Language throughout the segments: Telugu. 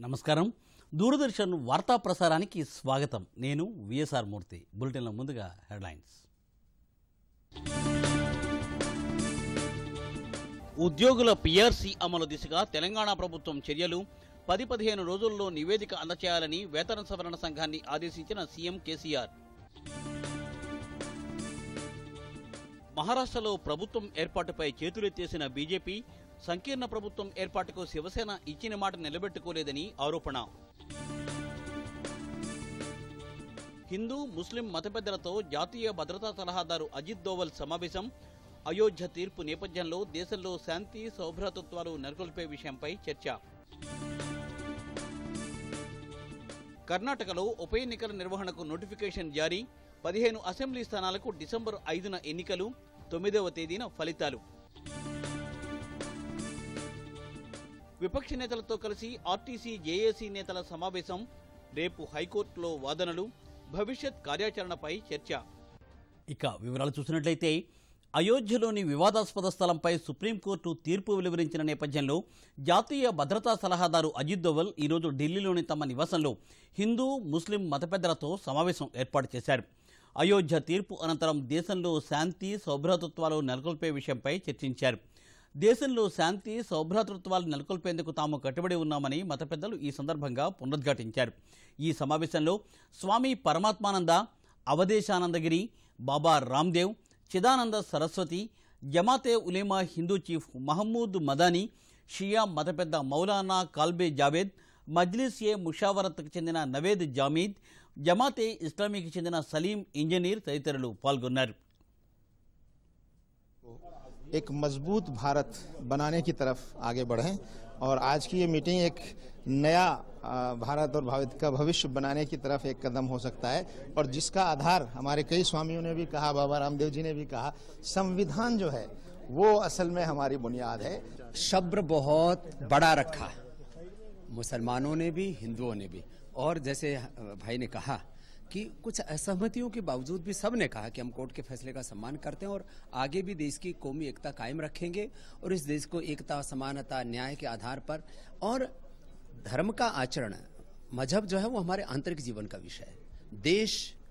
నమస్కారం దూరదర్శన్ వార్తా ప్రసారానికి స్వాగతం నేను విఎస్ఆర్ మూర్తి బులెటిన్లో ముందుగా హెడ్లైన్స్ ఉద్యోగుల పిఆర్సీ అమలు దిశగా తెలంగాణ ప్రభుత్వం చర్యలు పది పదిహేను రోజుల్లో నివేదిక అందచేయాలని వేతన సవరణ సంఘాన్ని ఆదేశించిన సీఎం కేసీఆర్ మహారాష్ట్రలో ప్రభుత్వం ఏర్పాటుపై చేతులెత్తేసిన బీజేపీ సంకీర్ణ ప్రభుత్వం ఏర్పాటుకు శివసేన ఇచ్చిన మాట నిలబెట్టుకోలేదని ఆరోపణ హిందూ ముస్లిం మత పెద్దలతో జాతీయ భద్రతా సలహాదారు అజిత్ దోవల్ సమావేశం అయోధ్య తీర్పు నేపథ్యంలో దేశంలో శాంతి సౌభ్రాతత్వాలు నెలకొల్పే విషయంపై చర్చ కర్ణాటకలో ఉప ఎన్నికల నిర్వహణకు నోటిఫికేషన్ జారీ పదిహేను అసెంబ్లీ స్థానాలకు డిసెంబర్ ఐదున ఎన్నికలు తొమ్మిదవ తేదీన ఫలితాలు విపక్ష నేతలతో కలిసి ఆర్టీసీ జేఏసీ నేతల సమావేశం రేపు హైకోర్టులో వాదనలు భవిష్యత్ కార్యాచరణపై చర్చ ఇక వివరాలు చూసినట్లయితే అయోధ్యలోని వివాదాస్పద స్థలంపై సుప్రీంకోర్టు తీర్పు వెలువరించిన నేపథ్యంలో జాతీయ భద్రతా సలహాదారు అజిత్ దోవల్ ఈరోజు ఢిల్లీలోని తమ నివాసంలో హిందూ ముస్లిం మత పెద్దలతో సమావేశం ఏర్పాటు చేశారు అయోధ్య తీర్పు అనంతరం దేశంలో శాంతి సౌభ్రాతృత్వాలు నెలకొల్పే విషయంపై చర్చించారు దేశంలో శాంతి సౌభ్రాతృత్వాలు నెలకొల్పేందుకు తాము కట్టుబడి ఉన్నామని మత పెద్దలు ఈ సందర్భంగా పునరుద్ఘాటించారు ఈ సమావేశంలో స్వామి పరమాత్మానంద అవధేశానందగిరి బాబా రామ్దేవ్ చిదానంద సరస్వతి జమాతే ఉలేమా హిందూ చీఫ్ మహమ్మూద్ మదానీ షియా మత పెద్ద మౌలానా కాల్బే జావేద్ మజ్లిస్ ఏ ముషావరత్కు చెందిన నవేద్ జామీద్ జమాతే ఇస్లామీకి చెందిన సలీం ఇంజనీర్ తదితరులు పాల్గొన్నారు एक मजबूत भारत बनाने की तरफ आगे बढ़ें और आज की ये मीटिंग एक नया आ, भारत और भारत का भविष्य बनाने की तरफ एक कदम हो सकता है और जिसका आधार हमारे कई स्वामियों ने भी कहा बाबा रामदेव जी ने भी कहा संविधान जो है वो असल में हमारी बुनियाद है शब्र बहुत बड़ा रखा मुसलमानों ने भी हिंदुओं ने भी और जैसे भाई ने कहा कि कुछ असहमतियों के बावजूद भी सब ने कहा कि हम कोर्ट के फैसले का सम्मान करते हैं और आगे भी देश की कौमी एकता कायम रखेंगे और इस देश को एकता समानता न्याय के आधार पर और धर्म का आचरण मजहब जो है वो हमारे आंतरिक जीवन का विषय है देश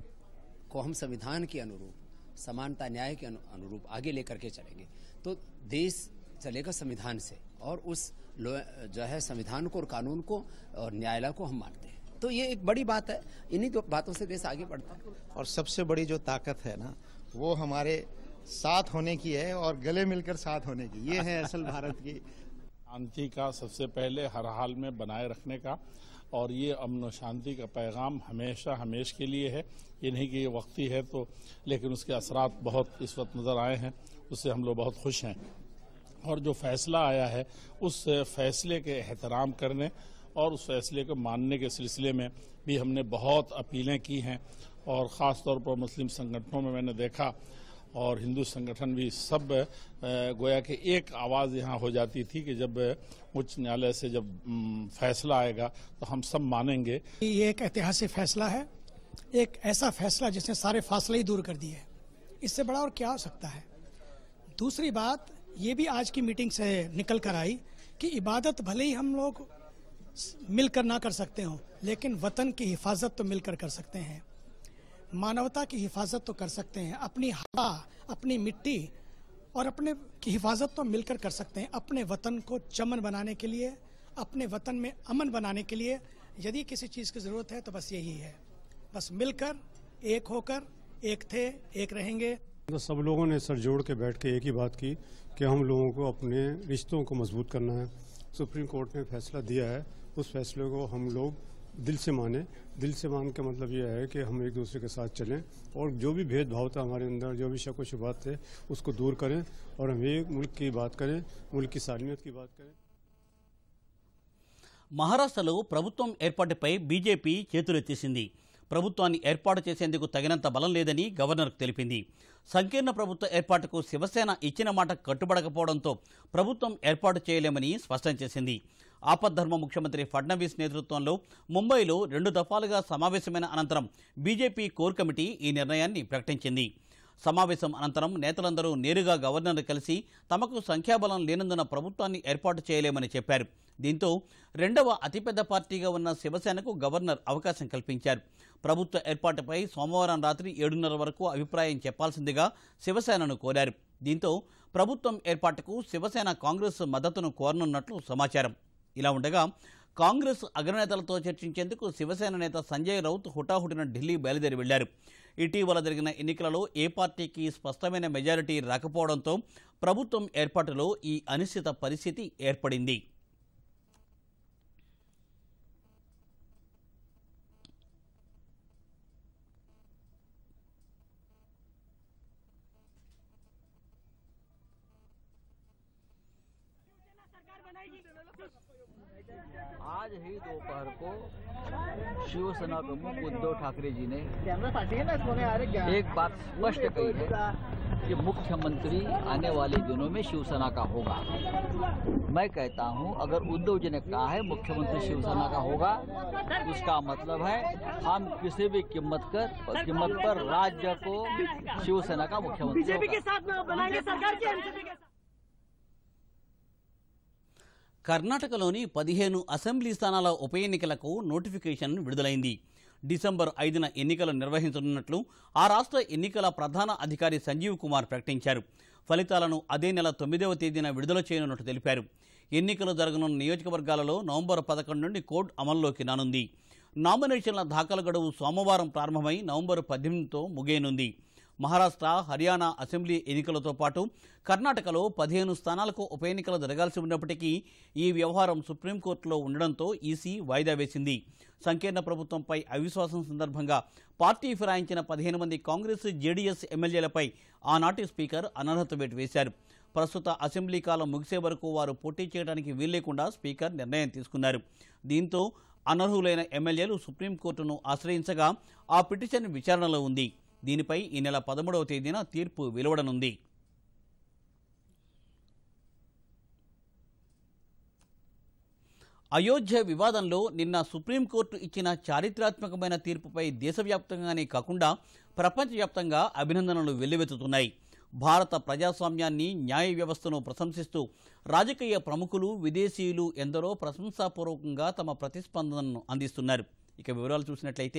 को हम संविधान के अनुरूप समानता न्याय के अनु- अनुरूप आगे लेकर के चलेंगे तो देश चलेगा संविधान से और उस लो- जो है संविधान को और कानून को और न्यायालय को हम मानते हैं तो ये एक बड़ी बात है इन्हीं दो बातों से देश आगे बढ़ता है और सबसे बड़ी जो ताकत है ना वो हमारे साथ होने की है और गले मिलकर साथ होने की ये है असल भारत की शांति का सबसे पहले हर हाल में बनाए रखने का और ये अमन और शांति का पैगाम हमेशा हमेश के लिए है ये नहीं कि ये वक्ती है तो लेकिन उसके असरात बहुत इस वक्त नज़र आए हैं उससे हम लोग बहुत खुश हैं और जो फैसला आया है उस फैसले के एहतराम करने और उस फैसले को मानने के सिलसिले में भी हमने बहुत अपीलें की हैं और ख़ास तौर पर मुस्लिम संगठनों में मैंने देखा और हिंदू संगठन भी सब अ, गोया कि एक आवाज़ यहाँ हो जाती थी कि जब उच्च न्यायालय से जब हम्म, फैसला आएगा तो हम सब मानेंगे ये एक ऐतिहासिक फैसला है एक ऐसा फैसला जिसने सारे फासले ही दूर कर दिए इससे बड़ा और क्या हो सकता है दूसरी बात ये भी आज की मीटिंग से निकल कर आई कि इबादत भले ही हम लोग मिलकर ना कर सकते हो लेकिन वतन की हिफाजत तो मिलकर कर सकते हैं मानवता की हिफाजत तो कर सकते हैं अपनी हवा अपनी मिट्टी और अपने की हिफाजत तो मिलकर कर सकते हैं अपने वतन को चमन बनाने के लिए अपने वतन में अमन बनाने के लिए यदि किसी चीज़ की ज़रूरत है तो बस यही है बस मिलकर एक होकर एक थे एक रहेंगे तो सब लोगों ने सर जोड़ के बैठ के एक ही बात की कि हम लोगों को अपने रिश्तों को मजबूत करना है सुप्रीम कोर्ट ने फैसला दिया है उस फैसले को हम लोग दिल से माने दिल से मान के मतलब यह है कि हम एक दूसरे के साथ चलें और जो भी भेदभाव था हमारे अंदर जो भी शक व शुबात थे उसको दूर करें और हम एक मुल्क की बात करें मुल्क की सालमियत की बात करें మహారాష్ట్రలో ప్రభుత్వం ఏర్పాటుపై బీజేపీ చేతులెత్తేసింది ప్రభుత్వాన్ని ఏర్పాటు చేసేందుకు తగినంత బలం లేదని గవర్నర్కు తెలిపింది సంకీర్ణ ప్రభుత్వ ఏర్పాటుకు శివసేన ఇచ్చిన మాట కట్టుబడకపోవడంతో ప్రభుత్వం ఏర్పాటు చేయలేమని స్పష్టం చేసింది ఆపద్ధర్మ ముఖ్యమంత్రి ఫడ్నవీస్ నేతృత్వంలో ముంబైలో రెండు దఫాలుగా సమావేశమైన అనంతరం బీజేపీ కోర్ కమిటీ ఈ నిర్ణయాన్ని ప్రకటించింది సమావేశం అనంతరం నేతలందరూ నేరుగా గవర్నర్ను కలిసి తమకు సంఖ్యాబలం లేనందున ప్రభుత్వాన్ని ఏర్పాటు చేయలేమని చెప్పారు దీంతో రెండవ అతిపెద్ద పార్టీగా ఉన్న శివసేనకు గవర్నర్ అవకాశం కల్పించారు ప్రభుత్వ ఏర్పాటుపై సోమవారం రాత్రి ఏడున్నర వరకు అభిప్రాయం చెప్పాల్సిందిగా శివసేనను కోరారు దీంతో ప్రభుత్వం ఏర్పాటుకు శివసేన కాంగ్రెస్ మద్దతును కోరనున్నట్లు సమాచారం ఇలా ఉండగా కాంగ్రెస్ అగ్రనేతలతో చర్చించేందుకు శివసేన నేత సంజయ్ రౌత్ హుటాహుటిన ఢిల్లీ బయలుదేరి వెళ్లారు ఇటీవల జరిగిన ఎన్నికలలో ఏ పార్టీకి స్పష్టమైన మెజారిటీ రాకపోవడంతో ప్రభుత్వం ఏర్పాటులో ఈ అనిశ్చిత పరిస్థితి ఏర్పడింది आज ही दोपहर को शिवसेना प्रमुख उद्धव ठाकरे जी ने एक बात स्पष्ट कही है कि मुख्यमंत्री आने वाले दिनों में शिवसेना का होगा मैं कहता हूं अगर उद्धव जी ने कहा है मुख्यमंत्री शिवसेना का होगा उसका मतलब है हम किसी भी कीमत कर कीमत पर राज्य को शिवसेना का मुख्यमंत्री होगा। కర్ణాటకలోని పదిహేను అసెంబ్లీ స్థానాల ఉప ఎన్నికలకు నోటిఫికేషన్ విడుదలైంది డిసెంబర్ ఐదున ఎన్నికలు నిర్వహించనున్నట్లు ఆ రాష్ట్ర ఎన్నికల ప్రధాన అధికారి సంజీవ్ కుమార్ ప్రకటించారు ఫలితాలను అదే నెల తొమ్మిదవ తేదీన విడుదల చేయనున్నట్టు తెలిపారు ఎన్నికలు జరగనున్న నియోజకవర్గాలలో నవంబర్ పదకొండు నుండి కోడ్ అమల్లోకి రానుంది నామినేషన్ల దాఖలు గడువు సోమవారం ప్రారంభమై నవంబర్ పద్దెనిమిదితో ముగియనుంది మహారాష్ట్ర హర్యానా అసెంబ్లీ ఎన్నికలతో పాటు కర్ణాటకలో పదిహేను స్థానాలకు ఉప ఎన్నికలు జరగాల్సి ఉన్నప్పటికీ ఈ వ్యవహారం సుప్రీంకోర్టులో ఉండడంతో ఈసీ వాయిదా వేసింది సంకీర్ణ ప్రభుత్వంపై అవిశ్వాసం సందర్భంగా పార్టీ ఫిరాయించిన పదిహేను మంది కాంగ్రెస్ జేడీఎస్ ఎమ్మెల్యేలపై ఆనాటి స్పీకర్ అనర్హత వేటు వేశారు ప్రస్తుత అసెంబ్లీ కాలం ముగిసే వరకు వారు పోటీ చేయడానికి వీల్లేకుండా స్పీకర్ నిర్ణయం తీసుకున్నారు దీంతో అనర్హులైన ఎమ్మెల్యేలు సుప్రీంకోర్టును ఆశ్రయించగా ఆ పిటిషన్ విచారణలో ఉంది దీనిపై ఈ నెల పదమూడవ తేదీన తీర్పు వెలువడనుంది అయోధ్య వివాదంలో నిన్న సుప్రీంకోర్టు ఇచ్చిన చారిత్రాత్మకమైన తీర్పుపై దేశవ్యాప్తంగానే కాకుండా ప్రపంచవ్యాప్తంగా అభినందనలు వెల్లువెత్తుతున్నాయి భారత ప్రజాస్వామ్యాన్ని న్యాయ వ్యవస్థను ప్రశంసిస్తూ రాజకీయ ప్రముఖులు విదేశీయులు ఎందరో ప్రశంసాపూర్వకంగా తమ ప్రతిస్పందనను అందిస్తున్నారు ఇక వివరాలు చూసినట్లయితే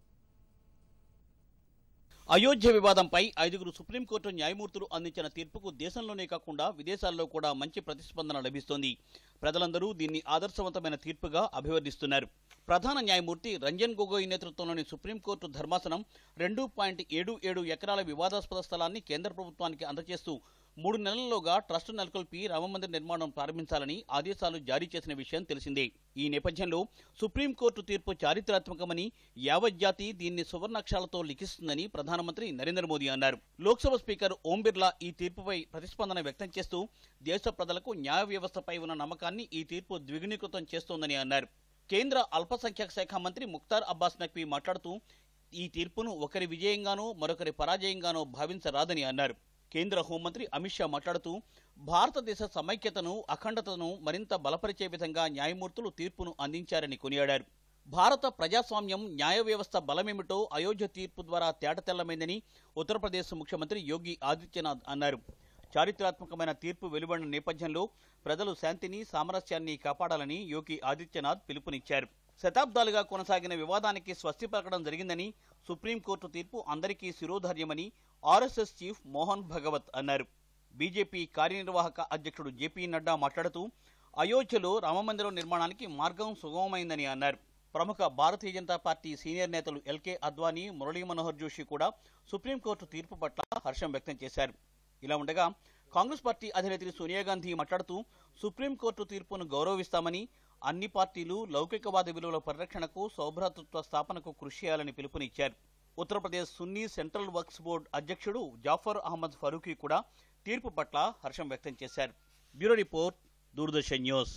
అయోధ్య వివాదంపై ఐదుగురు సుప్రీంకోర్టు న్యాయమూర్తులు అందించిన తీర్పుకు దేశంలోనే కాకుండా విదేశాల్లో కూడా మంచి ప్రతిస్పందన లభిస్తోంది ప్రజలందరూ దీన్ని ఆదర్శవంతమైన తీర్పుగా అభివర్ణిస్తున్నారు ప్రధాన న్యాయమూర్తి రంజన్ గొగోయ్ నేతృత్వంలోని సుప్రీంకోర్టు ధర్మాసనం రెండు పాయింట్ ఏడు ఏడు ఎకరాల వివాదాస్పద స్థలాన్ని కేంద్ర ప్రభుత్వానికి అందజేస్తూ మూడు నెలల్లోగా ట్రస్టు నెలకొల్పి రామమందిర నిర్మాణం ప్రారంభించాలని ఆదేశాలు జారీ చేసిన విషయం తెలిసిందే ఈ నేపథ్యంలో సుప్రీంకోర్టు తీర్పు చారిత్రాత్మకమని యావత్ జాతి దీన్ని సువర్ణాక్షరాలతో లిఖిస్తుందని ప్రధానమంత్రి నరేంద్ర మోదీ అన్నారు లోక్సభ స్పీకర్ ఓం బిర్లా ఈ తీర్పుపై ప్రతిస్పందన వ్యక్తం చేస్తూ దేశ ప్రజలకు న్యాయ వ్యవస్థపై ఉన్న నమ్మకాన్ని ఈ తీర్పు ద్విగుణీకృతం చేస్తోందని అన్నారు కేంద్ర అల్పసంఖ్యాక శాఖ మంత్రి ముక్తార్ అబ్బాస్ నక్వీ మాట్లాడుతూ ఈ తీర్పును ఒకరి విజయంగానో మరొకరి పరాజయంగానో భావించరాదని అన్నారు కేంద్ర హోంమంత్రి అమిత్ షా మాట్లాడుతూ భారతదేశ సమైక్యతను అఖండతను మరింత బలపరిచే విధంగా న్యాయమూర్తులు తీర్పును అందించారని కొనియాడారు భారత ప్రజాస్వామ్యం న్యాయ వ్యవస్థ బలమేమిటో అయోధ్య తీర్పు ద్వారా తేటతెల్లమైందని ఉత్తరప్రదేశ్ ముఖ్యమంత్రి యోగి ఆదిత్యనాథ్ అన్నారు చారిత్రాత్మకమైన తీర్పు వెలువడిన నేపథ్యంలో ప్రజలు శాంతిని సామరస్యాన్ని కాపాడాలని యోగి ఆదిత్యనాథ్ పిలుపునిచ్చారు శతాబ్దాలుగా కొనసాగిన వివాదానికి స్వస్తి పలకడం జరిగిందని సుప్రీంకోర్టు తీర్పు అందరికీ శిరోధార్యమని ఆర్ఎస్ఎస్ చీఫ్ మోహన్ భగవత్ అన్నారు బీజేపీ కార్యనిర్వాహక అధ్యక్షుడు జేపీ నడ్డా మాట్లాడుతూ అయోధ్యలో రామమందిరం నిర్మాణానికి మార్గం సుగమమైందని అన్నారు ప్రముఖ భారతీయ జనతా పార్టీ సీనియర్ నేతలు ఎల్కే అద్వానీ మురళీ మనోహర్ జోషి కూడా సుప్రీంకోర్టు తీర్పు పట్ల హర్షం వ్యక్తం చేశారు ఇలా ఉండగా కాంగ్రెస్ పార్టీ అధినేత్రి సోనియా గాంధీ మాట్లాడుతూ సుప్రీంకోర్టు తీర్పును గౌరవిస్తామని అన్ని పార్టీలు లౌకికవాద విలువల పరిరక్షణకు సౌభ్రాతృత్వ స్థాపనకు కృషి చేయాలని పిలుపునిచ్చారు ఉత్తరప్రదేశ్ సున్నీ సెంట్రల్ వర్క్స్ బోర్డు అధ్యక్షుడు జాఫర్ అహ్మద్ ఫరూఖీ కూడా తీర్పు పట్ల హర్షం వ్యక్తం చేశారు బ్యూరో రిపోర్ట్ దూరదర్శన్ న్యూస్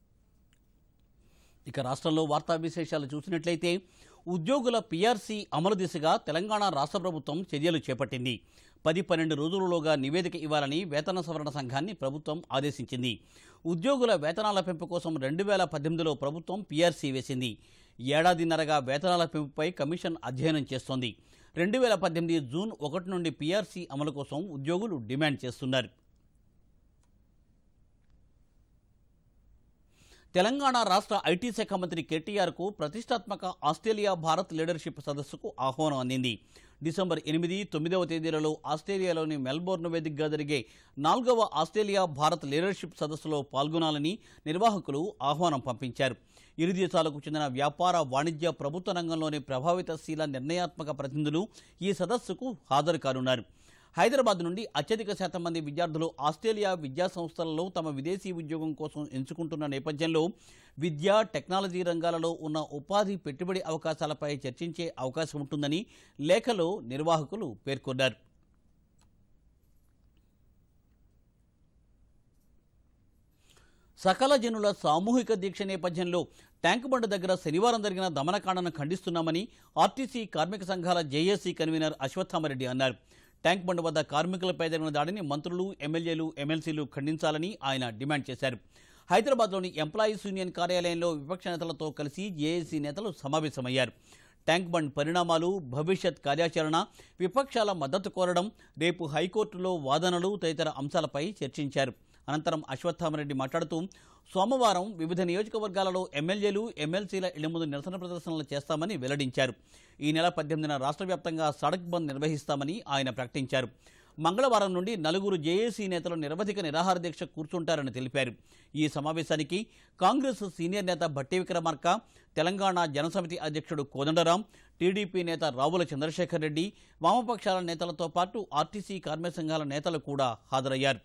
ఇక రాష్ట్రంలో వార్తా విశేషాలు చూసినట్లయితే ఉద్యోగుల పీఆర్సీ అమలు దిశగా తెలంగాణ రాష్ట్ర ప్రభుత్వం చర్యలు చేపట్టింది పది పన్నెండు రోజులలోగా నివేదిక ఇవ్వాలని వేతన సవరణ సంఘాన్ని ప్రభుత్వం ఆదేశించింది ఉద్యోగుల వేతనాల పెంపు కోసం రెండు వేల పద్దెనిమిదిలో ప్రభుత్వం పీఆర్సీ వేసింది ఏడాదిన్నరగా వేతనాల పెంపుపై కమిషన్ అధ్యయనం చేస్తోంది రెండు వేల పద్దెనిమిది జూన్ ఒకటి నుండి పీఆర్సీ అమలు కోసం ఉద్యోగులు డిమాండ్ చేస్తున్నారు తెలంగాణ రాష్ట్ర ఐటీ శాఖ మంత్రి కేటీఆర్కు ప్రతిష్టాత్మక ఆస్ట్రేలియా భారత్ లీడర్షిప్ సదస్సుకు ఆహ్వానం అందింది డిసెంబర్ ఎనిమిది తొమ్మిదవ తేదీలలో ఆస్ట్రేలియాలోని మెల్బోర్న్ వేదికగా జరిగే నాలుగవ ఆస్ట్రేలియా భారత్ లీడర్షిప్ సదస్సులో పాల్గొనాలని నిర్వాహకులు ఆహ్వానం పంపించారు ఇరు దేశాలకు చెందిన వ్యాపార వాణిజ్య ప్రభుత్వ రంగంలోని ప్రభావితశీల నిర్ణయాత్మక ప్రతినిధులు ఈ సదస్సుకు హాజరు కానున్నారు హైదరాబాద్ నుండి అత్యధిక శాతం మంది విద్యార్థులు ఆస్ట్రేలియా విద్యా సంస్థలలో తమ విదేశీ ఉద్యోగం కోసం ఎంచుకుంటున్న నేపథ్యంలో విద్య టెక్నాలజీ రంగాలలో ఉన్న ఉపాధి పెట్టుబడి అవకాశాలపై చర్చించే అవకాశం ఉంటుందని లేఖలో నిర్వాహకులు పేర్కొన్నారు సకల జనుల సామూహిక దీక్ష నేపథ్యంలో ట్యాంక్ బండ్ దగ్గర శనివారం జరిగిన దమనకాండను ఖండిస్తున్నామని ఆర్టీసీ కార్మిక సంఘాల జేఏసీ కన్వీనర్ అశ్వత్థామరెడ్డి అన్నారు ట్యాంక్ బండ్ వద్ద కార్మికులపై జరిగిన దాడిని మంత్రులు ఎమ్మెల్యేలు ఎమ్మెల్సీలు ఖండించాలని ఆయన డిమాండ్ చేశారు హైదరాబాద్లోని ఎంప్లాయీస్ యూనియన్ కార్యాలయంలో విపక్ష నేతలతో కలిసి జేఏసీ నేతలు సమావేశమయ్యారు ట్యాంక్ బండ్ పరిణామాలు భవిష్యత్ కార్యాచరణ విపక్షాల మద్దతు కోరడం రేపు హైకోర్టులో వాదనలు తదితర అంశాలపై చర్చించారు అనంతరం అశ్వత్థామరెడ్డి మాట్లాడుతూ సోమవారం వివిధ నియోజకవర్గాలలో ఎమ్మెల్యేలు ఎమ్మెల్సీల ఇళ్ల ముందు నిరసన ప్రదర్శనలు చేస్తామని వెల్లడించారు ఈ నెల పద్దెనిమిదిన రాష్ట్ర వ్యాప్తంగా సడక్ బంద్ నిర్వహిస్తామని ఆయన ప్రకటించారు మంగళవారం నుండి నలుగురు జేఏసీ నేతలు నిరవధిక నిరాహార దీక్ష కూర్చుంటారని తెలిపారు ఈ సమావేశానికి కాంగ్రెస్ సీనియర్ నేత భట్టి విక్రమార్క తెలంగాణ జనసమితి అధ్యక్షుడు కోదండరాం టీడీపీ నేత రావుల చంద్రశేఖర్ రెడ్డి వామపక్షాల నేతలతో పాటు ఆర్టీసీ కార్మిక సంఘాల నేతలు కూడా హాజరయ్యారు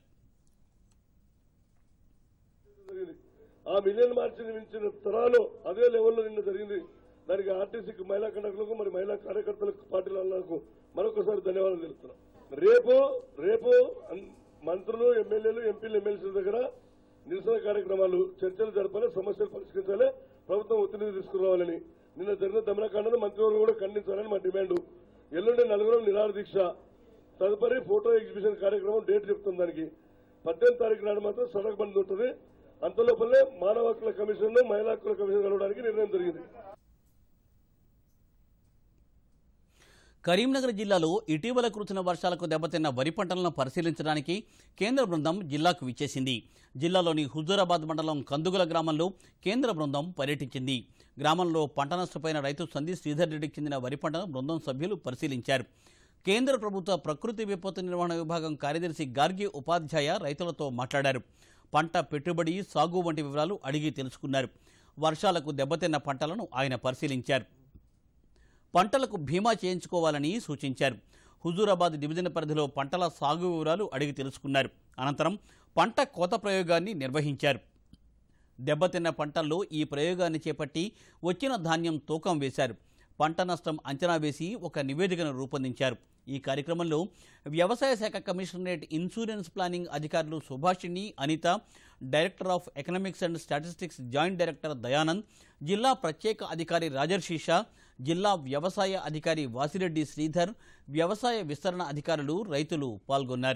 జరిగింది ఆ మిలియన్ మార్చిని మించిన తరాలు అదే లెవెల్లో నిన్న జరిగింది దానికి ఆర్టీసీకి మహిళా కండక్టర్లకు మరి మహిళా కార్యకర్తలకు పార్టీలకు మరొకసారి ధన్యవాదాలు తెలుపుతున్నాం రేపు రేపు అన్- మంత్రులు ఎమ్మెల్యేలు ఎంపీలు ఎమ్మెల్సీల దగ్గర నిరసన కార్యక్రమాలు చర్చలు జరపాలి సమస్యలు పరిష్కరించాలి ప్రభుత్వం ఒత్తిడి తీసుకురావాలని నిన్న జరిగిన దమనకాండను మంత్రివర్గం కూడా ఖండించాలని మా డిమాండ్ ఎల్లుండి నలుగురం నిరాహార దీక్ష తదుపరి ఫోటో ఎగ్జిబిషన్ కార్యక్రమం డేట్ చెప్తుంది దానికి పద్దెనిమిది తారీఖు నాడు మాత్రం సడక్ బంద్ ఉంటుంది అంతలోపలే మానవ హక్కుల కమిషన్ మహిళా హక్కుల కమిషన్ కలవడానికి నిర్ణయం జరిగింది కరీంనగర్ జిల్లాలో ఇటీవల కురిసిన వర్షాలకు దెబ్బతిన్న వరి పంటలను పరిశీలించడానికి కేంద్ర బృందం జిల్లాకు విచ్చేసింది జిల్లాలోని హుజూరాబాద్ మండలం కందుగుల గ్రామంలో కేంద్ర బృందం పర్యటించింది గ్రామంలో పంట నష్టపోయిన రైతు సంధి శ్రీధర్ రెడ్డికి చెందిన వరి పంటను బృందం సభ్యులు పరిశీలించారు కేంద్ర ప్రభుత్వ ప్రకృతి విపత్తు నిర్వహణ విభాగం కార్యదర్శి గార్గి ఉపాధ్యాయ రైతులతో మాట్లాడారు పంట పెట్టుబడి సాగు వంటి వివరాలు అడిగి తెలుసుకున్నారు వర్షాలకు దెబ్బతిన్న పంటలను ఆయన పరిశీలించారు పంటలకు బీమా చేయించుకోవాలని సూచించారు హుజూరాబాద్ డివిజన్ పరిధిలో పంటల సాగు వివరాలు అడిగి తెలుసుకున్నారు అనంతరం పంట కోత ప్రయోగాన్ని నిర్వహించారు దెబ్బతిన్న పంటల్లో ఈ ప్రయోగాన్ని చేపట్టి వచ్చిన ధాన్యం తూకం వేశారు పంట నష్టం అంచనా వేసి ఒక నివేదికను రూపొందించారు ఈ కార్యక్రమంలో వ్యవసాయ శాఖ కమిషనరేట్ ఇన్సూరెన్స్ ప్లానింగ్ అధికారులు Subhashini Anitha director of economics and statistics joint director Dayanand జిల్లా ప్రత్యేక అధికారి రాజర్షి షా జిల్లా వ్యవసాయ అధికారి వాసిరెడ్డి శ్రీధర్ వ్యవసాయ విస్తరణ అధికారులు రైతులు పాల్గొన్నారు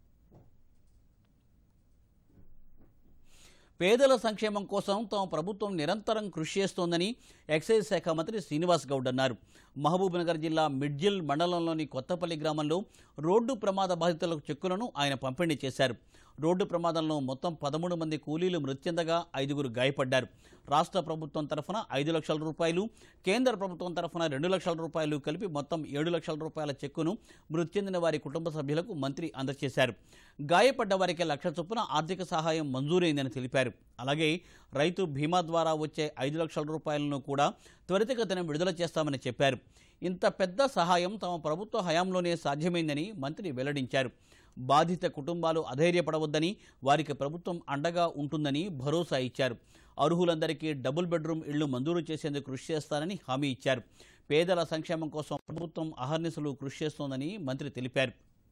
పేదల సంక్షేమం కోసం తమ ప్రభుత్వం నిరంతరం కృషి చేస్తోందని ఎక్సైజ్ శాఖ మంత్రి శ్రీనివాస్ గౌడ్ అన్నారు మహబూబ్నగర్ జిల్లా మిడ్జిల్ మండలంలోని కొత్తపల్లి గ్రామంలో రోడ్డు ప్రమాద బాధితులకు చెక్కులను ఆయన పంపిణీ చేశారు రోడ్డు ప్రమాదంలో మొత్తం పదమూడు మంది కూలీలు మృతి చెందగా ఐదుగురు గాయపడ్డారు రాష్ట్ర ప్రభుత్వం తరఫున ఐదు లక్షల రూపాయలు కేంద్ర ప్రభుత్వం తరఫున రెండు లక్షల రూపాయలు కలిపి మొత్తం ఏడు లక్షల రూపాయల చెక్కును మృతి చెందిన వారి కుటుంబ సభ్యులకు మంత్రి అందజేశారు గాయపడ్డ వారికి లక్ష చొప్పున ఆర్థిక సహాయం మంజూరైందని తెలిపారు అలాగే రైతు బీమా ద్వారా వచ్చే ఐదు లక్షల రూపాయలను కూడా త్వరితగతిన విడుదల చేస్తామని చెప్పారు ఇంత పెద్ద సహాయం తమ ప్రభుత్వ హయాంలోనే సాధ్యమైందని మంత్రి వెల్లడించారు బాధిత కుటుంబాలు అధైర్యపడవద్దని వారికి ప్రభుత్వం అండగా ఉంటుందని భరోసా ఇచ్చారు అర్హులందరికీ డబుల్ బెడ్రూమ్ ఇళ్లు మంజూరు చేసేందుకు కృషి చేస్తానని హామీ ఇచ్చారు పేదల సంక్షేమం కోసం ప్రభుత్వం అహర్నిశలు కృషి చేస్తోందని మంత్రి తెలిపారు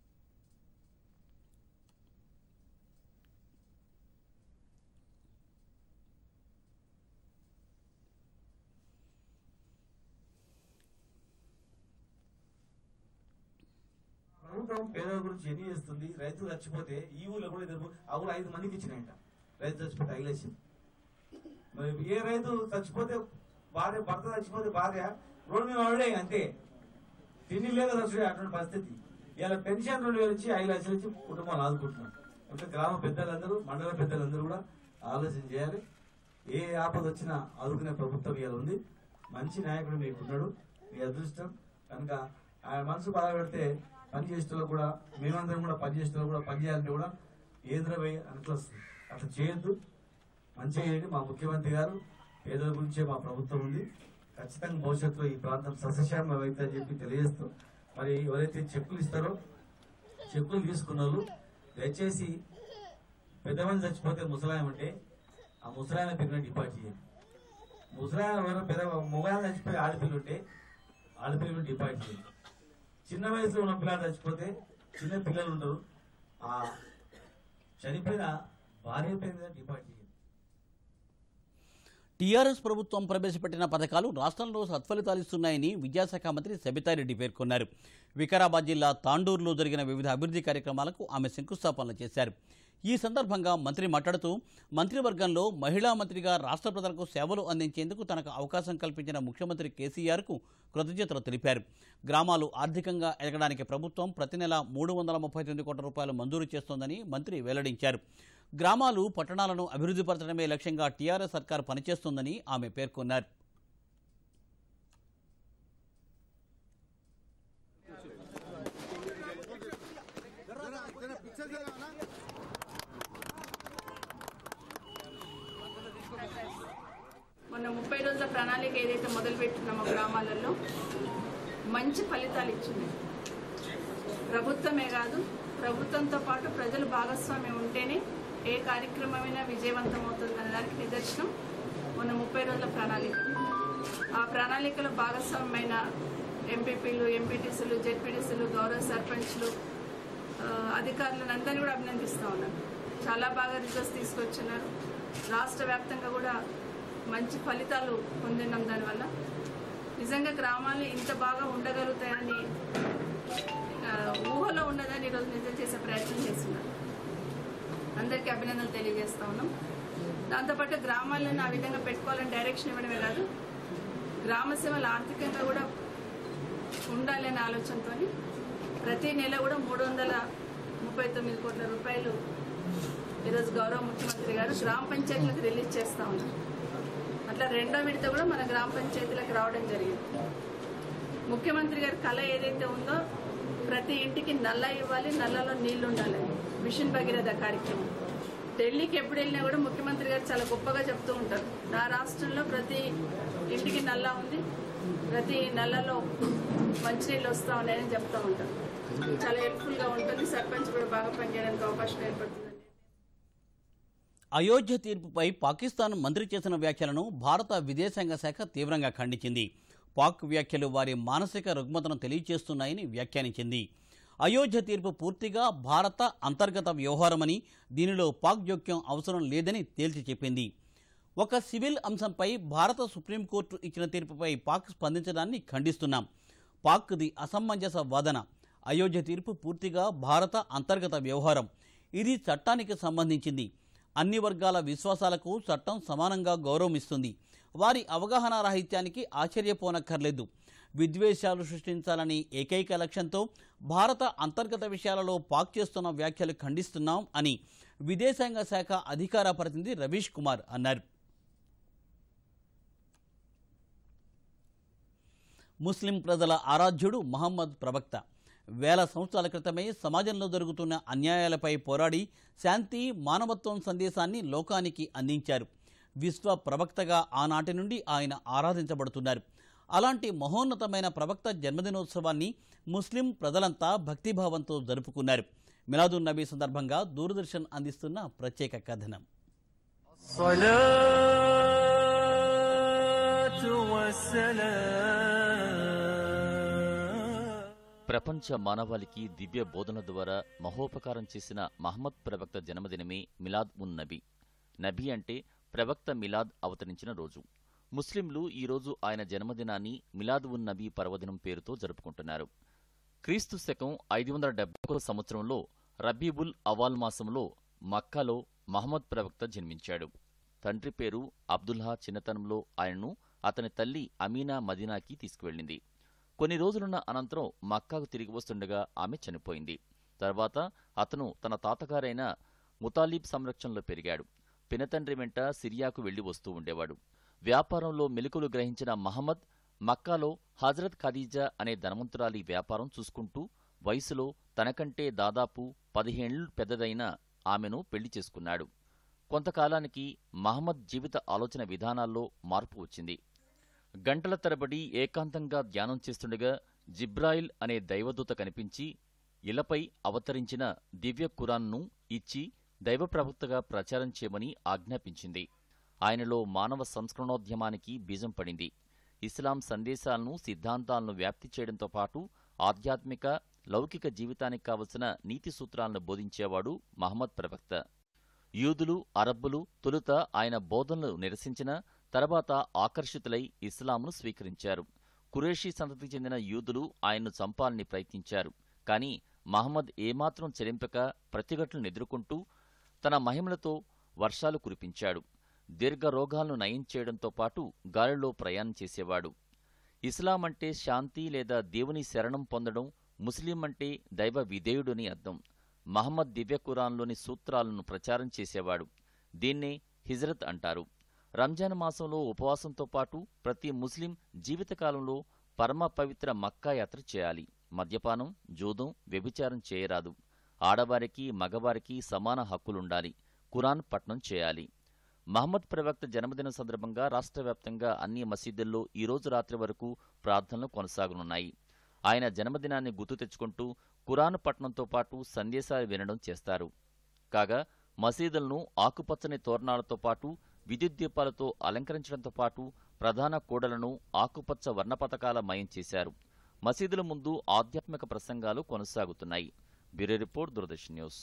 ప్రభుత్వం పేదల గురించి ఎన్ని చేస్తుంది రైతు చచ్చిపోతే ఈ ఊళ్ళో కూడా ఇద్దరు ఆ ఊళ్ళో ఐదు మందికి ఇచ్చినాయంట రైతు చచ్చిపోతే ఐదు లక్షలు మరి ఏ రైతు చచ్చిపోతే భార్య భర్త చచ్చిపోతే భార్య రోడ్డు మీద వాడే అంతే తిండి లేదు రసుడు అటువంటి పరిస్థితి ఇలా పెన్షన్ రెండు వేలు ఇచ్చి ఐదు లక్షలు ఇచ్చి కుటుంబాలు ఆదుకుంటున్నాం అంటే గ్రామ పెద్దలందరూ మండల పెద్దలందరూ కూడా ఆలోచన చేయాలి ఏ ఆపద వచ్చినా ఆదుకునే ప్రభుత్వం ఇవాళ ఉంది మంచి నాయకుడు మీకు ఉన్నాడు మీ అదృష్టం కనుక ఆయన మనసు బాగా పెడితే పని చేసేటోళ్ళు కూడా మేమందరం కూడా పని చేసేటోళ్ళు కూడా పని చేయాలంటే కూడా ఏంద్రవే అట్లా వస్తుంది అట్లా చేయొద్దు మంచిగా చేయండి మా ముఖ్యమంత్రి గారు పేదల గురించే మా ప్రభుత్వం ఉంది ఖచ్చితంగా భవిష్యత్తులో ఈ ప్రాంతం సస్యశ్యామం అయితే అని చెప్పి తెలియజేస్తూ మరి ఎవరైతే చెక్కులు ఇస్తారో చెక్కులు తీసుకున్న వాళ్ళు దయచేసి పెద్ద మంది చచ్చిపోతే ముసలాయం అంటే ఆ ముసలాయన పేరున డిపాజిట్ చేయండి ముసలాయన ఎవరైనా పెద్ద మొగాయన చచ్చిపోయి ఆడపిల్ల ఉంటే ఆడపిల్లలు డిపాజిట్ చేయండి చిన్న వయసులో ఉన్న పిల్లలు చచ్చిపోతే చిన్న పిల్లలు ఉంటారు ఆ చనిపోయిన భార్య పేరు మీద డిపాజిట్ చేయండి టీఆర్ఎస్ ప్రభుత్వం ప్రవేశపెట్టిన పథకాలు రాష్ట్రంలో సత్ఫలితాలు ఇస్తున్నాయని విద్యాశాఖ మంత్రి సబితారెడ్డి పేర్కొన్నారు వికారాబాద్ జిల్లా తాండూరులో జరిగిన వివిధ అభివృద్ధి కార్యక్రమాలకు ఆమె శంకుస్థాపనలు చేశారు ఈ సందర్భంగా మంత్రి మాట్లాడుతూ మంత్రివర్గంలో మహిళా మంత్రిగా రాష్ట్ర ప్రజలకు సేవలు అందించేందుకు తనకు అవకాశం కల్పించిన ముఖ్యమంత్రి కేసీఆర్కు కృతజ్ఞతలు తెలిపారు గ్రామాలు ఆర్థికంగా ఎదగడానికి ప్రభుత్వం ప్రతి నెల మూడు వందల ముప్పై తొమ్మిది కోట్ల రూపాయలు మంజూరు చేస్తోందని మంత్రి వెల్లడించారు గ్రామాలు పట్టణాలను అభివృద్ధిపరచడమే లక్ష్యంగా టీఆర్ఎస్ సర్కార్ పనిచేస్తోందని ఆమె పేర్కొన్నారు మొన్న ముప్పై రోజుల ప్రణాళిక ఏదైతే మొదలుపెట్టినామో గ్రామాలలో మంచి ఫలితాలు ఇచ్చింది ప్రభుత్వమే కాదు ప్రభుత్వంతో పాటు ప్రజలు భాగస్వామ్యం ఉంటేనే ఏ కార్యక్రమమైనా విజయవంతం అవుతుంది అనే దానికి నిదర్శనం మొన్న ముప్పై రోజుల ప్రణాళిక ఆ ప్రణాళికలో భాగస్వామ్యమైన ఎంపీపీలు ఎంపీటీసీలు జెడ్పీటీసీలు గౌరవ సర్పంచ్లు ఆ, అధికారులను అందరినీ కూడా అభినందిస్తూ ఉన్నాను చాలా బాగా రిజల్ట్స్ తీసుకొచ్చున్నారు రాష్ట్ర వ్యాప్తంగా కూడా మంచి ఫలితాలు పొందినాం దానివల్ల నిజంగా గ్రామాలు ఇంత బాగా ఉండగలుగుతాయని ఆ, ఊహలో ఉన్నదని ఈరోజు నిజం చేసే ప్రయత్నం చేస్తున్నారు అందరికీ అభినందనలు తెలియజేస్తా ఉన్నాం దాంతోపాటు గ్రామాలను ఆ విధంగా పెట్టుకోవాలని డైరెక్షన్ ఇవ్వడమే కాదు గ్రామ సేవలు ఆర్థికంగా కూడా ఉండాలి అనే ఆలోచనతో ప్రతి నెల కూడా మూడు వందల ముప్పై తొమ్మిది కోట్ల రూపాయలు ఈరోజు గౌరవ ముఖ్యమంత్రి గారు గ్రామ పంచాయతీలకు రిలీజ్ చేస్తా ఉన్నారు అట్లా రెండో విడత కూడా మన గ్రామ పంచాయతీలకు రావడం జరిగింది ముఖ్యమంత్రి గారి కళ ఏదైతే ఉందో ప్రతి ఇంటికి నల్ల ఇవ్వాలి నల్లలో నీళ్లు ఉండాలి మిషన్ భగీరథ కార్యక్రమం ఢిల్లీకి ఎప్పుడు వెళ్ళినా కూడా ముఖ్యమంత్రి గారు చాలా గొప్పగా చెప్తూ ఉంటారు నా రాష్ట్రంలో ప్రతి ఇంటికి నల్ల ఉంది ప్రతి నల్లలో మంచినీళ్ళు వస్తూ ఉన్నాయని చెప్తూ ఉంటారు చాలా హెల్ప్ఫుల్గా ఉంటుంది సర్పంచ్ కూడా బాగా పనిచేయడానికి అవకాశం ఏర్పడుతుంది అయోధ్య తీర్పుపై పాకిస్తాన్ మంత్రి చేసిన వ్యాఖ్యలను భారత విదేశాంగ శాఖ తీవ్రంగా ఖండించింది పాక్ వ్యాఖ్యలు వారి మానసిక రుగ్మతను తెలియజేస్తున్నాయని వ్యాఖ్యానించింది అయోధ్య తీర్పు పూర్తిగా భారత అంతర్గత వ్యవహారమని దీనిలో పాక్ జోక్యం అవసరం లేదని తేల్చి చెప్పింది ఒక సివిల్ అంశంపై భారత సుప్రీంకోర్టు ఇచ్చిన తీర్పుపై పాక్ స్పందించడాన్ని ఖండిస్తున్నాం పాక్ది అసమంజస వాదన అయోధ్య తీర్పు పూర్తిగా భారత అంతర్గత వ్యవహారం ఇది చట్టానికి సంబంధించింది అన్ని వర్గాల విశ్వాసాలకు చట్టం సమానంగా గౌరవం ఇస్తుంది వారి అవగాహన రాహిత్యానికి ఆశ్చర్యపోనక్కర్లేదు విద్వేషాలు సృష్టించాలని ఏకైక లక్ష్యంతో భారత అంతర్గత విషయాలలో పాక్ చేస్తున్న వ్యాఖ్యలు ఖండిస్తున్నాం అని విదేశాంగ శాఖ అధికార ప్రతినిధి రవీష్ కుమార్ అన్నారు ముస్లిం ప్రజల ఆరాధ్యుడు మహమ్మద్ ప్రవక్త వేల సంవత్సరాల క్రితమే సమాజంలో జరుగుతున్న అన్యాయాలపై పోరాడి శాంతి మానవత్వం సందేశాన్ని లోకానికి అందించారు విశ్వ ప్రవక్తగా ఆనాటి నుండి ఆయన ఆరాధించబడుతున్నారు అలాంటి మహోన్నతమైన ప్రవక్త జన్మదినోత్సవాన్ని ముస్లిం ప్రజలంతా భక్తిభావంతో జరుపుకున్నారు మిలాదున్ నబీ సందర్భంగా దూరదర్శన్ అందిస్తున్న ప్రత్యేక కథనం ప్రపంచ మానవాళికి దివ్య బోధన ద్వారా మహోపకారం చేసిన మహమ్మద్ ప్రవక్త జన్మదినమే మిలాద్ ఉన్ నబీ నబీ అంటే ప్రవక్త మిలాద్ అవతరించిన రోజు ముస్లింలు ఈ రోజు ఆయన జన్మదినాన్ని మిలాద్ ఉన్ నబీ పర్వదినం పేరుతో జరుపుకుంటున్నారు క్రీస్తు శకం ఐదు వందల డెబ్బై సంవత్సరంలో రబీబుల్ అవాల్ మాసంలో మక్కాలో మహమ్మద్ ప్రవక్త జన్మించాడు తండ్రి పేరు అబ్దుల్హా చిన్నతనంలో ఆయనను అతని తల్లి అమీనా మదీనాకి తీసుకువెళ్ళింది కొన్ని రోజులున్న అనంతరం మక్కాకు తిరిగి వస్తుండగా ఆమె చనిపోయింది తర్వాత అతను తన తాతగారైన ముతాలీబ్ సంరక్షణలో పెరిగాడు పినతండ్రి వెంట సిరియాకు వెళ్లి వస్తూ ఉండేవాడు వ్యాపారంలో మెలకులు గ్రహించిన మహమ్మద్ మక్కాలో హజరత్ ఖదీజా అనే ధనవంతురాలి వ్యాపారం చూసుకుంటూ వయసులో తనకంటే దాదాపు పదిహేళ్లు పెద్దదైన ఆమెను పెళ్లి చేసుకున్నాడు కొంతకాలానికి మహమ్మద్ జీవిత ఆలోచన విధానాల్లో మార్పు వచ్చింది గంటల తరబడి ఏకాంతంగా ధ్యానం చేస్తుండగా జిబ్రాయిల్ అనే దైవదూత కనిపించి ఇలపై అవతరించిన దివ్య ఖురాన్ను ఇచ్చి దైవ ప్రవక్తగా ప్రచారం చేయమని ఆజ్ఞాపించింది ఆయనలో మానవ సంస్కరణోద్యమానికి బీజం పడింది ఇస్లాం సందేశాలను సిద్ధాంతాలను వ్యాప్తి చేయడంతో పాటు ఆధ్యాత్మిక లౌకిక జీవితానికి కావలసిన నీతి సూత్రాలను బోధించేవాడు మహమ్మద్ ప్రవక్త యూదులు అరబ్బులు తొలుత ఆయన బోధనలు నిరసించిన తర్వాత ఆకర్షితులై ఇస్లాంను స్వీకరించారు కురేషీ సంతతికి చెందిన యూదులు ఆయన్ను చంపాలని ప్రయత్నించారు కాని మహమ్మద్ ఏమాత్రం చెలింపక ప్రతిఘటనలు ఎదుర్కొంటూ తన మహిమలతో వర్షాలు కురిపించాడు దీర్ఘ రోగాలను నయం చేయడంతో పాటు గాలిలో ప్రయాణం చేసేవాడు ఇస్లాం అంటే శాంతి లేదా దేవుని శరణం పొందడం ముస్లిం అంటే దైవ విధేయుడని అర్థం మహమ్మద్ దివ్య ఖురాన్లోని సూత్రాలను ప్రచారం చేసేవాడు దీన్నే హిజ్రత్ అంటారు రంజాన్ మాసంలో ఉపవాసంతో పాటు ప్రతి ముస్లిం జీవితకాలంలో పరమ పవిత్ర మక్కా యాత్ర చేయాలి మద్యపానం జూదం వ్యభిచారం చేయరాదు ఆడవారికి మగవారికి సమాన హక్కులుండాలి ఖురాన్ పఠనం చేయాలి మహమ్మద్ ప్రవక్త జన్మదిన సందర్భంగా రాష్ట్ర వ్యాప్తంగా అన్ని మసీదుల్లో ఈ రోజు రాత్రి వరకు ప్రార్థనలు కొనసాగనున్నాయి ఆయన జన్మదినాన్ని గుర్తు తెచ్చుకుంటూ ఖురాన్ పఠనంతో పాటు సందేశాలు వినడం చేస్తారు కాగా మసీదులను ఆకుపచ్చని తోరణాలతో పాటు విద్యుత్ దీపాలతో అలంకరించడంతో పాటు ప్రధాన కూడలను ఆకుపచ్చ వర్ణ పథకాల మయం చేశారు మసీదుల ముందు ఆధ్యాత్మిక ప్రసంగాలు కొనసాగుతున్నాయి bureau report Doordarshan news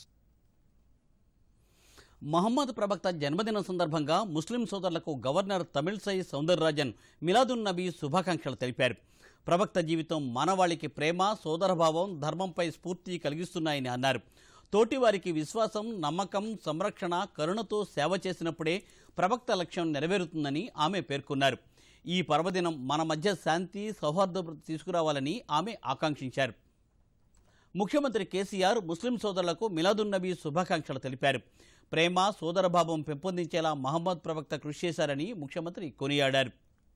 Muhammad ప్రవక్త జన్మదినం సందర్భంగా ముస్లిం సోదరులకు గవర్నర్ తమిళసై సౌందరరాజన్ మిలాదున్ నబీ శుభాకాంక్షలు తెలిపారు ప్రవక్త జీవితం మానవాళికి ప్రేమ సోదరభావం ధర్మంపై స్ఫూర్తి కలిగిస్తున్నాయని అన్నారు తోటివారికి విశ్వాసం నమ్మకం సంరక్షణ కరుణతో సేవ చేసినప్పుడే ప్రవక్త లక్ష్యం నెరవేరుతుందని ఆమె పేర్కొన్నారు ఈ పర్వదినం మన మధ్య శాంతి సౌహార్దం తీసుకురావాలని ఆమె ఆకాంక్షించారు ముఖ్యమంత్రి కేసీఆర్ ముస్లిం సోదరులకు మిలాదున్నబీ శుభాకాంక్షలు తెలిపారు ప్రేమ సోదరభావం పెంపొందించేలా మహమ్మద్ ప్రవక్త కృషి చేశారని ముఖ్యమంత్రి కొనియాడారు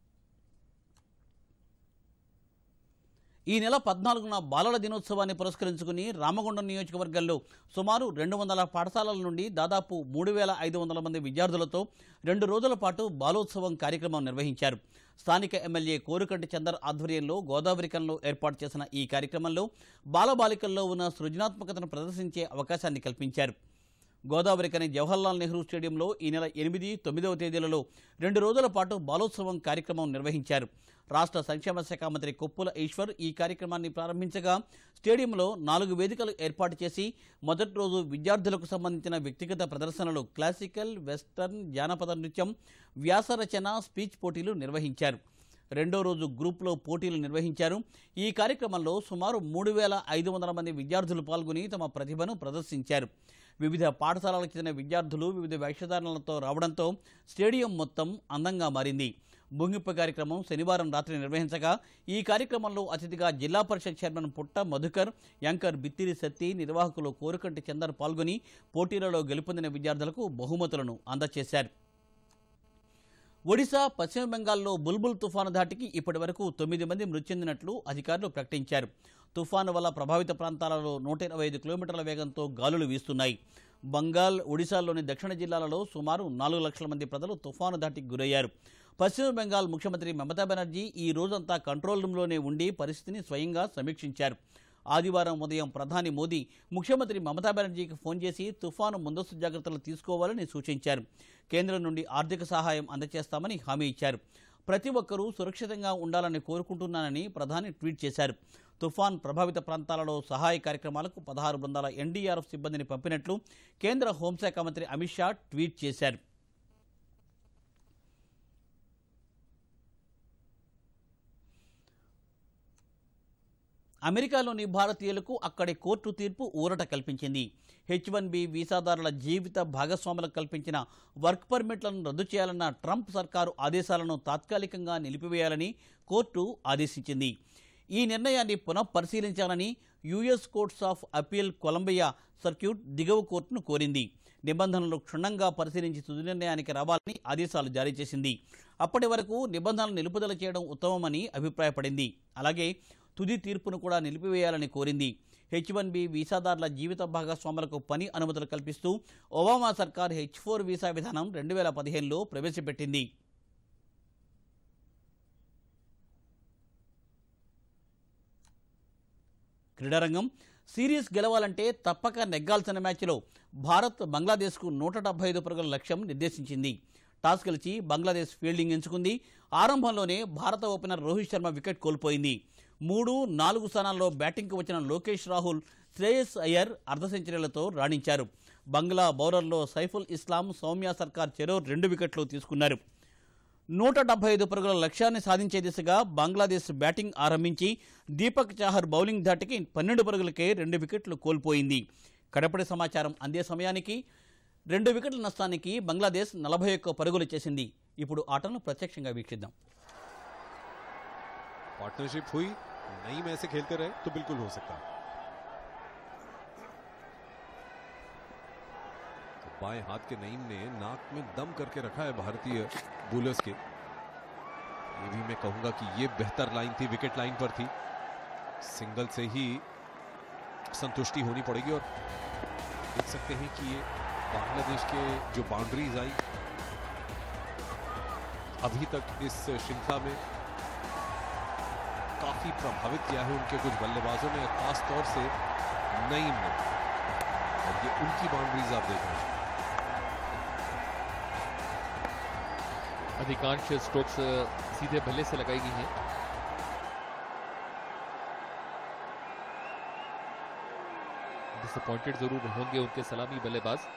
ఈ నెల పద్నాలుగున బాలల దినోత్సవాన్ని పురస్కరించుకుని రామగుండం నియోజకవర్గంలో సుమారు రెండు వందల పాఠశాలల నుండి దాదాపు మూడు వేల ఐదు వందల మంది విద్యార్థులతో రెండు రోజుల పాటు బాలోత్సవం కార్యక్రమం నిర్వహించారు స్థానిక ఎమ్మెల్యే కోరుకంటి చందర్ ఆధ్వర్యంలో గోదావరికంలో ఏర్పాటు చేసిన ఈ కార్యక్రమంలో బాలబాలికల్లో ఉన్న సృజనాత్మకతను ప్రదర్శించే అవకాశాన్ని కల్పించారు గోదావరికని జవహర్లాల్ నెహ్రూ స్టేడియంలో ఈ నెల ఎనిమిది తొమ్మిదవ తేదీలలో రెండు రోజుల పాటు బాలోత్సవం కార్యక్రమం నిర్వహించారు రాష్ట్ర సంక్షేమ శాఖ మంత్రి కొప్పుల ఈశ్వర్ ఈ కార్యక్రమాన్ని ప్రారంభించగా స్టేడియంలో నాలుగు వేదికలు ఏర్పాటు చేసి మొదటి రోజు విద్యార్థులకు సంబంధించిన వ్యక్తిగత ప్రదర్శనలు క్లాసికల్ వెస్టర్న్ జానపద నృత్యం వ్యాసరచన స్పీచ్ పోటీలు నిర్వహించారు రెండో రోజు గ్రూప్లో పోటీలు నిర్వహించారు ఈ కార్యక్రమంలో సుమారు మూడు వేల ఐదు వందల మంది విద్యార్థులు పాల్గొని తమ ప్రతిభను ప్రదర్శించారు వివిధ పాఠశాలలకు చెందిన విద్యార్థులు వివిధ వేషధారణలతో రావడంతో స్టేడియం మొత్తం అందంగా మారింది ముగింపు కార్యక్రమం శనివారం రాత్రి నిర్వహించగా ఈ కార్యక్రమంలో అతిథిగా జిల్లా పరిషత్ చైర్మన్ పుట్ట మధుకర్ యాంకర్ బిత్తిరి సత్తి నిర్వాహకులు కోరుకంటి చందర్ పాల్గొని పోటీలలో గెలుపొందిన విద్యార్థులకు బహుమతులను అందజేశారు ఒడిశా పశ్చిమ బెంగాల్లో బుల్బుల్ తుఫాను ధాటికి ఇప్పటి వరకు తొమ్మిది మంది మృతి చెందినట్లు అధికారులు ప్రకటించారు తుఫాను వల్ల ప్రభావిత ప్రాంతాలలో నూట ఇరవై ఐదు కిలోమీటర్ల వేగంతో గాలులు వీస్తున్నాయి బంగాల్ ఒడిశాలోని దక్షిణ జిల్లాలలో సుమారు నాలుగు లక్షల మంది ప్రజలు తుఫాను ధాటికి గురయ్యారు పశ్చిమ బెంగాల్ ముఖ్యమంత్రి మమతా బెనర్జీ ఈ రోజంతా కంట్రోల్ రూమ్లోనే ఉండి పరిస్థితిని స్వయంగా సమీక్షించారు ఆదివారం ఉదయం ప్రధాని మోదీ ముఖ్యమంత్రి మమతా బెనర్జీకి ఫోన్ చేసి తుఫాను ముందస్తు జాగ్రత్తలు తీసుకోవాలని సూచించారు కేంద్రం నుండి ఆర్థిక సహాయం అందజేస్తామని హామీ ఇచ్చారు ప్రతి ఒక్కరూ సురక్షితంగా ఉండాలని కోరుకుంటున్నానని ప్రధాని ట్వీట్ చేశారు తుఫాన్ ప్రభావిత ప్రాంతాలలో సహాయ కార్యక్రమాలకు పదహారు బృందాల ఎన్డీఆర్ఎఫ్ సిబ్బందిని పంపినట్లు కేంద్ర హోంశాఖ మంత్రి అమిత్ షా ట్వీట్ చేశారు అమెరికాలోని భారతీయులకు అక్కడి కోర్టు తీర్పు ఊరట కల్పించింది హెచ్ వన్ బి వీసాదారుల జీవిత భాగస్వాములకు కల్పించిన వర్క్ పర్మిట్లను రద్దు చేయాలన్న ట్రంప్ సర్కారు ఆదేశాలను తాత్కాలికంగా నిలిపివేయాలని కోర్టు ఆదేశించింది ఈ నిర్ణయాన్ని పునః పరిశీలించాలని US courts of appeal Columbia circuit దిగువ కోర్టును కోరింది నిబంధనలు క్షుణ్ణంగా పరిశీలించి తుది నిర్ణయానికి రావాలని ఆదేశాలు జారీ చేసింది అప్పటి వరకు నిబంధనలు నిలుపుదల చేయడం ఉత్తమమని అభిప్రాయపడింది అలాగే తుది తీర్పును కూడా నిలిపివేయాలని కోరింది హెచ్ వన్ బి వీసాదారుల జీవిత భాగస్వాములకు పని అనుమతులు కల్పిస్తూ ఒబామా సర్కార్ హెచ్ ఫోర్ వీసా విధానం రెండు వేల పదిహేనులో ప్రవేశపెట్టింది క్రీడారంగం సిరీస్ గెలవాలంటే తప్పక నెగ్గాల్సిన మ్యాచ్లో భారత్ బంగ్లాదేశ్కు నూట డెబ్బై ఐదు పరుగుల లక్ష్యం నిర్దేశించింది టాస్ గెలిచి బంగ్లాదేశ్ ఫీల్డింగ్ ఎంచుకుంది ఆరంభంలోనే భారత ఓపెనర్ రోహిత్ శర్మ వికెట్ కోల్పోయింది మూడు నాలుగు స్థానాల్లో బ్యాటింగ్కు వచ్చిన లోకేష్ రాహుల్ శ్రేయస్ అయ్యర్ అర్ధ సెంచరీలతో రాణించారు బంగ్లా బౌలర్లో సైఫుల్ ఇస్లాం సౌమ్య సర్కార్ చెరో రెండు వికెట్లు తీసుకున్నారు నూట డెబ్బై ఐదు పరుగుల లక్ష్యాన్ని సాధించే దిశగా బంగ్లాదేశ్ బ్యాటింగ్ ఆరంభించి దీపక్ చాహర్ బౌలింగ్ ధాటికి పన్నెండు పరుగులకే రెండు వికెట్లు కోల్పోయింది కడపటి సమాచారం అందే సమయానికి రెండు వికెట్ల నష్టానికి బంగ్లాదేశ్ నలభై ఒక్క పరుగులు చేసింది ఇప్పుడు ఆటను ప్రత్యక్షంగా వీక్షిద్దాం पार्टनरशिप हुई नईम ऐसे खेलते रहे तो बिल्कुल हो सकता है तो बाएं हाथ के नईम ने नाक में दम करके रखा है भारतीय बॉलर्स के ये भी मैं कहूंगा कि ये बेहतर लाइन थी विकेट लाइन पर थी सिंगल से ही संतुष्टि होनी पड़ेगी और देख सकते हैं कि ये बांग्लादेश के जो बाउंड्रीज आई अभी तक इस श्रृंखला में काफी प्रभावित किया है उनके कुछ बल्लेबाजों ने खास तौर से नईम ने और ये उनकी बाउंड्रीज आप देख रहे हैं अधिकांश स्ट्रोक्स सीधे बल्ले से लगाई गई हैं डिसअपॉइंटेड जरूर होंगे उनके सलामी बल्लेबाज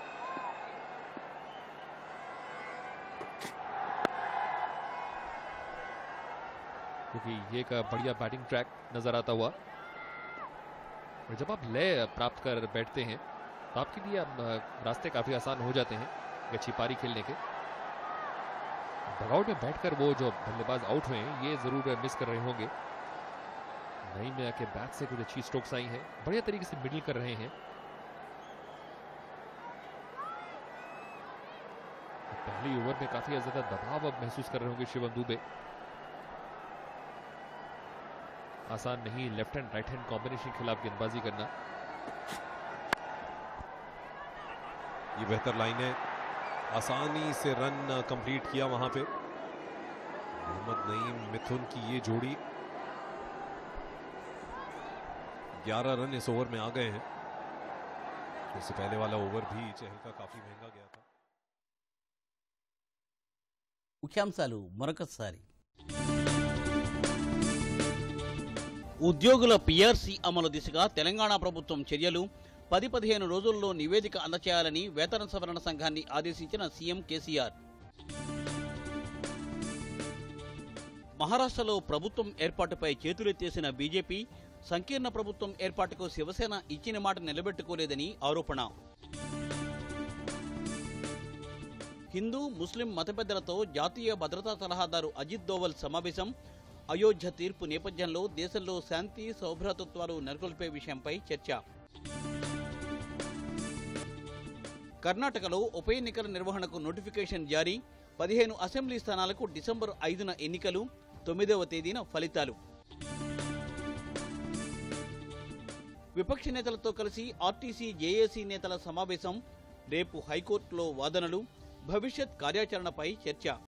क्योंकि ये एक बढ़िया बैटिंग ट्रैक नजर आता हुआ और जब आप लय प्राप्त कर बैठते हैं तो आपके लिए अब, अ, रास्ते काफी आसान हो जाते हैं एक अच्छी पारी खेलने के डगआउट में बैठकर वो जो बल्लेबाज आउट हुए हैं ये जरूर मिस कर रहे होंगे नई में आके बैट से कुछ अच्छी स्ट्रोक्स आई हैं बढ़िया तरीके से मिडिल कर रहे हैं पहली ओवर में काफी ज्यादा दबाव अब महसूस कर रहे होंगे शिवम दुबे आसान नहीं left hand right hand combination के खिलाफ गेंदबाजी करना ये बेहतर लाइन है आसानी से रन कंप्लीट किया वहां पे मोहम्मद नईम मिथुन की ये जोड़ी 11 रन इस ओवर में आ गए हैं इससे पहले वाला ओवर भी चहल का काफी महंगा गया था ముఖ్యాంశాలు మరొకసారి ఉద్యోగుల పిఆర్సీ అమలు దిశగా తెలంగాణ ప్రభుత్వం చర్యలు పది పదిహేను రోజుల్లో నివేదిక అందచేయాలని వేతన సవరణ సంఘాన్ని ఆదేశించిన సీఎం కేసీఆర్ మహారాష్ట్రలో ప్రభుత్వం ఏర్పాటుపై చేతులెత్తేసిన బీజేపీ సంకీర్ణ ప్రభుత్వం ఏర్పాటుకు శివసేన ఇచ్చిన మాట నిలబెట్టుకోలేదని ఆరోపణ హిందూ ముస్లిం మత పెద్దలతో జాతీయ భద్రతా సలహాదారు అజిత్ దోవల్ సమావేశం అయోధ్య తీర్పు నేపథ్యంలో దేశంలో శాంతి సౌభ్రాతత్వాలు నెలకొల్పే విషయంపై చర్చ కర్ణాటకలో ఉప ఎన్నికల నిర్వహణకు నోటిఫికేషన్ జారీ పదిహేను అసెంబ్లీ స్థానాలకు డిసెంబర్ ఐదున ఎన్నికలు తొమ్మిదవ తేదీన ఫలితాలు విపక్ష నేతలతో కలిసి ఆర్టీసీ జేఏసీ నేతల సమావేశం రేపు హైకోర్టులో వాదనలు భవిష్యత్ కార్యాచరణపై చర్చ